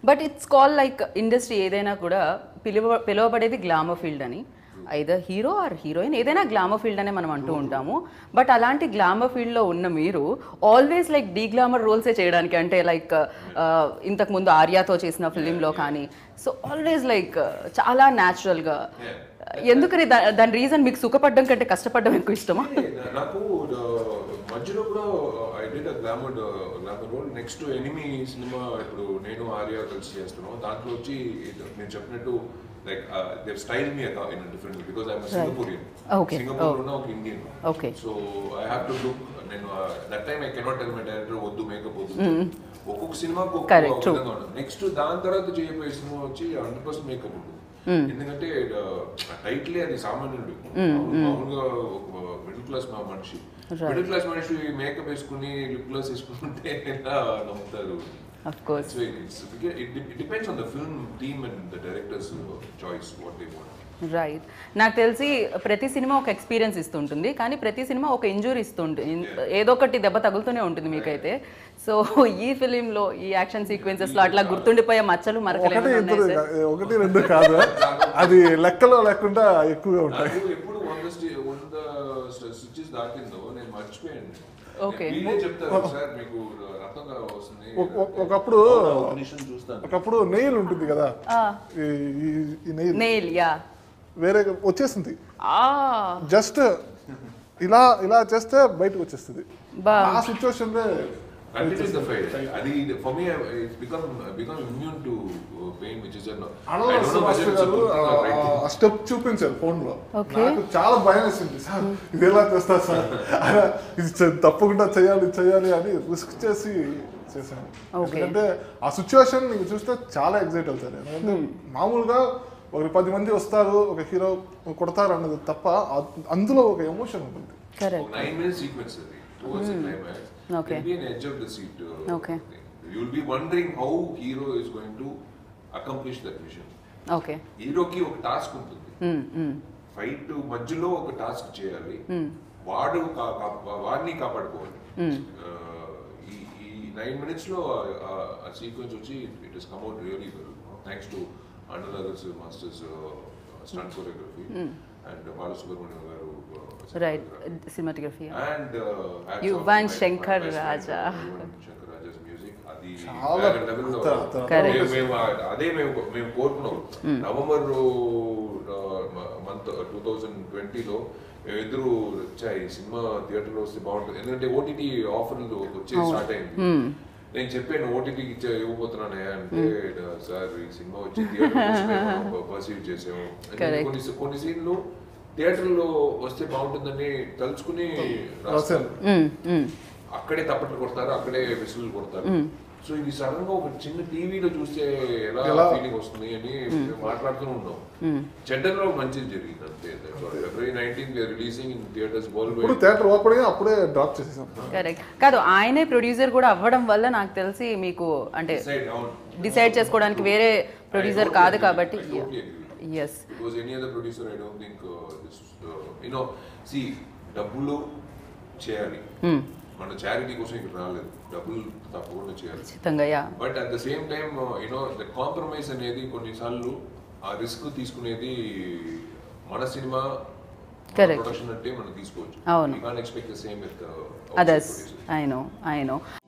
But it's call like industry ఏదైనా కూడా పిలువ పిలువబడేది గ్లామర్ ఫీల్డ్ అని ఐదర్ హీరో ఆర్ హీరోయిన్ ఏదైనా గ్లామర్ ఫీల్డ్ అనే మనం అంటూ ఉంటాము బట్ అలాంటి గ్లామర్ ఫీల్డ్లో ఉన్న మీరు ఆల్వేస్ లైక్ డీ గ్లామర్ రోల్సే చేయడానికి అంటే లైక్ ఇంతకు ముందు ఆర్యాతో చేసిన ఫిలింలో కానీ సో ఆల్వేస్ లైక్ చాలా న్యాచురల్గా ఎందుకని దా- దాని రీజన్ మీకు సుఖపడడం కంటే కష్టపడడం ఎక్కువ ఇష్టమా నా- నాకు ఆ, మధ్యలో కూడా I did glamour glamour role next Enemy సినిమా ఇప్పుడు నేను ఆర్య కలిసి చేస్తున్నాం దాంట్లో వచ్చి ఇది నేను చెప్పినట్టు like Dev style me in different because I'm Singaporean Okay. Singapore ఉన్న ఒక Indian Okay. So I have to look నేను that time I cannot tell my director వద్దు మేకప్ వద్దు ఒక్కొక్క సినిమాకు Correct, ఒక్కొక్క true. విధంగా ఉంటుంది నెక్స్ట్ దాని తర్వాత చేయబోయే సినిమా వచ్చి హండ్రెడ్ పర్సెంట్ మేకప్ ఉంటుంది ఎందుకంటే టైట్లీ అది సామాన్యుడు మామూలుగా ఒక మిడిల్ క్లాస్ మనిషి మిడిల్ క్లాస్ మనిషి మేకప్ వేసుకుని లిప్ గ్లాస్ వేసుకుంటే ఎలా నమ్ముతారు of course So it's, it, it depends on the film team and the director's uh, choice what they want. Right నాకు తెలిసి ప్రతి సినిమా ఒక ఎక్స్పీరియన్స్ ఇస్తుంటుంది కానీ ప్రతి సినిమా ఒక ఇంజురీ ఇస్తుంటుంది ఏదో ఒకటి దెబ్బ తగులుతూనే ఉంటుంది మీకైతే సో ఈ ఫిలింలో ఈ యాక్షన్ సీక్వెన్సెస్లో అట్లా గుర్తుండిపోయే మచ్చలు మరకలు ఒకటి ఏమైనా ఇద్దరు ఉన్నాయా సార్? ఒకటి రెండు కాదు అది లెక్కలో లేకుండా ఎక్కువగా ఉంటాయి నాకు ఎప్పుడు వంద స్టి- వంద స్విచ్చెస్ దాటిందో నేను మర్చిపోయాను Okay. నేను వీళ్ళే చెప్తారు సార్ మీకు రక్తంగా వస్తుంది ఒక- ఒక- ఒకప్పుడు ఒక నిమిషం చూస్తాను ఒకప్పుడు నెయిల్ ఉంటుంది కదా ఈ- ఈ- ఈ నెయిల్ నెయిల్ యా వేరే వచ్చేసింది ఆ జస్ట్ ఇలా ఇలా చేస్తే బయటకు వచ్చేస్తుంది బా ఆ సిచ్యువేషన్ కంటిన్యూస్ ద ఫైట్ అది for me it's become become immune to pain which is గారు ఆ స్టెప్ చూపించారు ఫోన్ లో Okay. నాకు చాలా భయం వేసింది సార్ ఇది ఎలా చేస్తారు సార్ ఇది చే- తప్పకుండా చేయాలి చేయాలి అని రిస్క్ చేసి చేశాను Okay. ఎందుకంటే ఆ సిచ్యువేషన్ నీకు చూస్తే చాలా ఎగ్జైట్ అవుతారు ఎందుకంటే మామూలుగా ఒక పది మంది వస్తారు ఒక హీరో కొడతారు అన్నది తప్ప ఆ- అందులో ఒక ఎమోషన్ ఉంటుంది కరెక్ట్ నైన్ మినిట్స్ సీక్వెన్స్ అది towards the climax Okay. There'll be an edge of the seat. uh, Okay. thing. You'll be wondering how hero is going to accomplish that mission. Okay హీరోకి ఒక task ఉంటుంది fight మధ్యలో ఒక task చేయాలి వాడు కా- కా- వాడిని కాపాడుకోవాలి Uh, ఈ ఈ నైన్ మినిట్స్ లో ఆ సీక్వెన్స్ వచ్చి it is come out really well thanks to అండర్స్ masters stunt choreography and Balasubrahmanyam గారు uh, right cinematography and Yuvan Shankar Raja. Shankar Raja's music అది చాలా వేరే level లో అత- అత- Correct. మేము- మేము ఆ- అదే మేము మేము కోరుకున్నాం నవంబర్ మంత్ టూ థౌజండ్ ట్వంటీలో మేమిద్దరు వచ్చా ఈ సినిమా థియేటర్లో వస్తే బాగుంటుంది ఎందుకంటే ఓటీటీ ఆఫర్లు వచ్చే స్టార్ట్ అయింది నేను చెప్పాను ఓటీటీకి ఇచ్చే ఇవ్వబోతున్నానే అంటే సార్ ఈ సినిమా వచ్చి థియేటర్ పర్సీవ్ చేసాము అంటే Correct. కొన్ని కొన్ని సీన్లు థియేటర్లో వస్తే బాగుంటుందని తలుచుకుని రాస్తారు అక్కడే తప్పట్లు కొడతారు అక్కడే విసులు కొడతారు సో ఇది సడన్ గా ఒక చిన్న టీవీలో చూస్తే ఎలా ఎలా? ఫీలింగ్ వస్తుంది అని మేము మాట్లాడుతూ ఉన్నాం చెడ్డలో మంచిది జరిగింది అంతే February nineteen releasing in theatres ఇప్పుడు బాల్ థియేటర్ ఓపెన్ అప్పుడే డ్రాప్ చేసేసాం కరెక్ట్ కాదు ఆయనే ప్రొడ్యూసర్ కూడా అవ్వడం వల్ల నాకు తెలిసి మీకు అంటే డిసైడ్ చేసుకోవడానికి వేరే ప్రొడ్యూసర్ కాదు కాబట్టి yes because any other producer I don't think this you know సి డబ్బులు చేయాలి మన చారిటీ కోసం ఇక్కడ రాలేదు డబ్బులు తప్పకుండా చేయాలి ఖచ్చితంగా yeah but at the same time you know the compromise అనేది కొన్నిసార్లు ఆ రిస్క్ తీసుకునేది మన సినిమా Correct. ప్రొడక్షన్ అంటే మనం తీసుకోవచ్చు అవును. You can expect the same with others I know I no